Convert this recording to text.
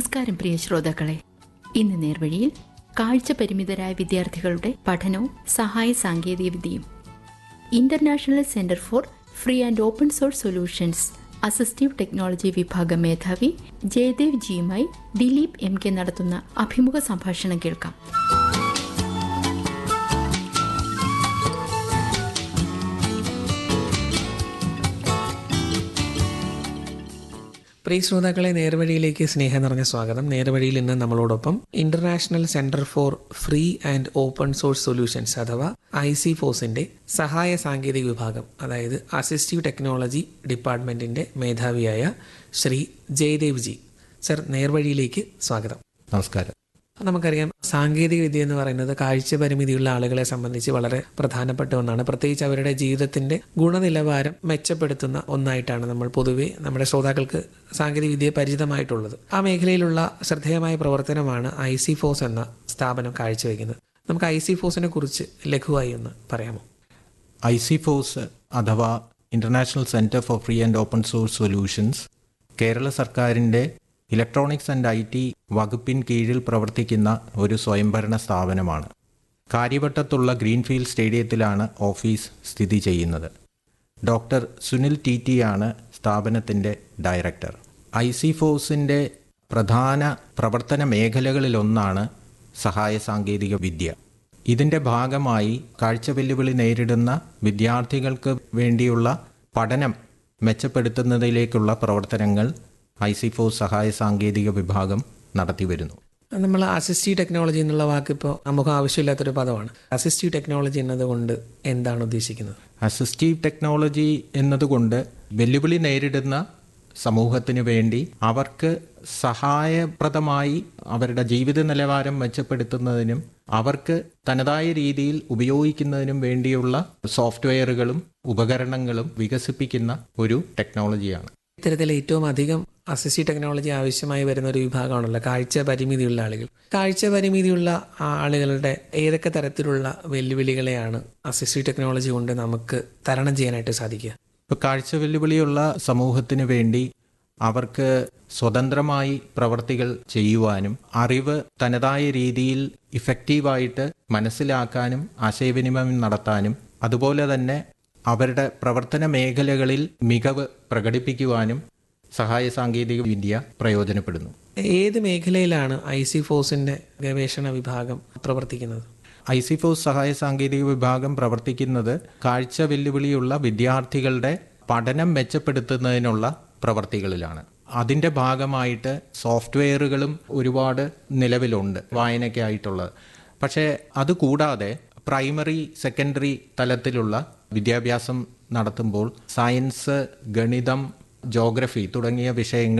നമസ്കാരം പ്രിയ ശ്രോതാക്കളെ ഇന്ന് നേർവഴിയിൽ കാഴ്ച പരിമിതരായ വിദ്യാർത്ഥികളുടെ പഠനവും സഹായ സാങ്കേതികവിദ്യയും international centre for free and open source solutions assistive technology വിഭാഗം മേധാവി ജയദേവ് ജിയുമായി ദിലീപ് എം കെ നടത്തുന്ന അഭിമുഖ സംഭാഷണം കേൾക്കാം പ്രിയ ശ്രോതാക്കളെ നേർവഴിയിലേക്ക് സ്നേഹം നിറഞ്ഞ സ്വാഗതം നേർവഴിയിൽ ഇന്ന് നമ്മളോടൊപ്പം international centre for free and open source solutions അഥവാ ഐ സി ഫോസിന്റെ സഹായ സാങ്കേതിക വിഭാഗം അതായത് അസിസ്റ്റീവ് ടെക്നോളജി ഡിപ്പാർട്ട്മെന്റിന്റെ മേധാവിയായ ശ്രീ ജയദേവ് ജി സർ നേർവഴിയിലേക്ക് സ്വാഗതം നമസ്കാരം നമുക്കറിയാം സാങ്കേതിക വിദ്യ എന്ന് പറയുന്നത് കാഴ്ച പരിമിതിയുള്ള ആളുകളെ സംബന്ധിച്ച് വളരെ പ്രധാനപ്പെട്ട ഒന്നാണ് പ്രത്യേകിച്ച് അവരുടെ ജീവിതത്തിന്റെ ഗുണനിലവാരം മെച്ചപ്പെടുത്തുന്ന ഒന്നായിട്ടാണ് നമ്മൾ പൊതുവെ നമ്മുടെ ശ്രോതാക്കൾക്ക് സാങ്കേതിക വിദ്യയെ പരിചിതമായിട്ടുള്ളത് ആ മേഖലയിലുള്ള ശ്രദ്ധേയമായ പ്രവർത്തനമാണ് ഐ സി ഫോസ് എന്ന സ്ഥാപനം കാഴ്ചവെക്കുന്നത് നമുക്ക് ഐ സി ഫോസിനെ കുറിച്ച് ലഘുവായി ഒന്ന് പറയാമോ ഐ സി ഫോസ് അഥവാ international centre for free and open source solutions Kerala സർക്കാരിൻ്റെ ഇലക്ട്രോണിക്സ് ആൻഡ് ഐ ടി വകുപ്പിൻ കീഴിൽ പ്രവർത്തിക്കുന്ന ഒരു സ്വയംഭരണ സ്ഥാപനമാണ് കാര്യവട്ടത്തുള്ള ഗ്രീൻഫീൽഡ് സ്റ്റേഡിയത്തിലാണ് ഓഫീസ് സ്ഥിതി ചെയ്യുന്നത് ഡോക്ടർ സുനിൽ ടി ടി ആണ് സ്ഥാപനത്തിൻ്റെ ഡയറക്ടർ ഐ സി ഫോഴ്സിൻ്റെ പ്രധാന പ്രവർത്തന മേഖലകളിലൊന്നാണ് സഹായ സാങ്കേതിക വിദ്യ ഇതിൻ്റെ ഭാഗമായി കാഴ്ച വെല്ലുവിളി നേരിടുന്ന വിദ്യാർത്ഥികൾക്ക് വേണ്ടിയുള്ള പഠനം മെച്ചപ്പെടുത്തുന്നതിലേക്കുള്ള പ്രവർത്തനങ്ങൾ ഐ സി ഫോഴ്സ് സഹായ സാങ്കേതിക വിഭാഗം നടത്തിവരുന്നു നമ്മൾ അസിസ്റ്റീവ് ടെക്നോളജി എന്നുള്ള വാക്ക് ഇപ്പോൾ നമുക്ക് ആവശ്യമില്ലാത്തൊരു പദമാണ് അസിസ്റ്റീവ് ടെക്നോളജി എന്നതുകൊണ്ട് എന്താണ് ഉദ്ദേശിക്കുന്നത് അസിസ്റ്റീവ് ടെക്നോളജി എന്നതുകൊണ്ട് വെല്ലുവിളി നേരിടുന്ന സമൂഹത്തിന് വേണ്ടി അവർക്ക് സഹായപ്രദമായി അവരുടെ ജീവിത നിലവാരം മെച്ചപ്പെടുത്തുന്നതിനും അവർക്ക് തനതായ രീതിയിൽ ഉപയോഗിക്കുന്നതിനും വേണ്ടിയുള്ള സോഫ്റ്റ്വെയറുകളും ഉപകരണങ്ങളും വികസിപ്പിക്കുന്ന ഒരു ടെക്നോളജിയാണ് ഇത്തരത്തിൽ ഏറ്റവും അധികം അസിസ്റ്റീവ് ടെക്നോളജി ആവശ്യമായി വരുന്ന ഒരു വിഭാഗമാണല്ലോ കാഴ്ച പരിമിതിയുള്ള ആളുകൾ കാഴ്ച പരിമിതിയുള്ള ആളുകളുടെ ഏതൊക്കെ തരത്തിലുള്ള വെല്ലുവിളികളെയാണ് അസിസ്റ്റീവ് ടെക്നോളജി കൊണ്ട് നമുക്ക് തരണം ചെയ്യാനായിട്ട് സാധിക്കുക ഇപ്പോൾ കാഴ്ച വെല്ലുവിളിയുള്ള സമൂഹത്തിന് വേണ്ടി അവർക്ക് സ്വതന്ത്രമായി പ്രവർത്തികൾ ചെയ്യുവാനും അറിവ് തനതായ രീതിയിൽ ഇഫക്റ്റീവായിട്ട് മനസ്സിലാക്കാനും ആശയവിനിമയം നടത്താനും അതുപോലെ തന്നെ അവരുടെ പ്രവർത്തന മേഖലകളിൽ മികവ് പ്രകടിപ്പിക്കുവാനും സഹായ സാങ്കേതിക വിദ്യ പ്രയോജനപ്പെടുന്നു ഏത് മേഖലയിലാണ് ഐ സി ഫോഴ്സിന്റെ ഗവേഷണ വിഭാഗം പ്രവർത്തിക്കുന്നത് ഐ സി ഫോഴ്സ് സഹായ സാങ്കേതിക വിഭാഗം പ്രവർത്തിക്കുന്നത് കാഴ്ച വെല്ലുവിളിയുള്ള വിദ്യാർത്ഥികളുടെ പഠനം മെച്ചപ്പെടുത്തുന്നതിനുള്ള പ്രവർത്തികളിലാണ് അതിൻ്റെ ഭാഗമായിട്ട് സോഫ്റ്റ്വെയറുകളും ഒരുപാട് നിലവിലുണ്ട് വായനയ്ക്കായിട്ടുള്ളത് പക്ഷേ അതുകൂടാതെ പ്രൈമറി സെക്കൻഡറി തലത്തിലുള്ള വിദ്യാഭ്യാസം നടത്തുമ്പോൾ സയൻസ് ഗണിതം ജോഗ്രഫി തുടങ്ങിയ വിഷയങ്ങൾ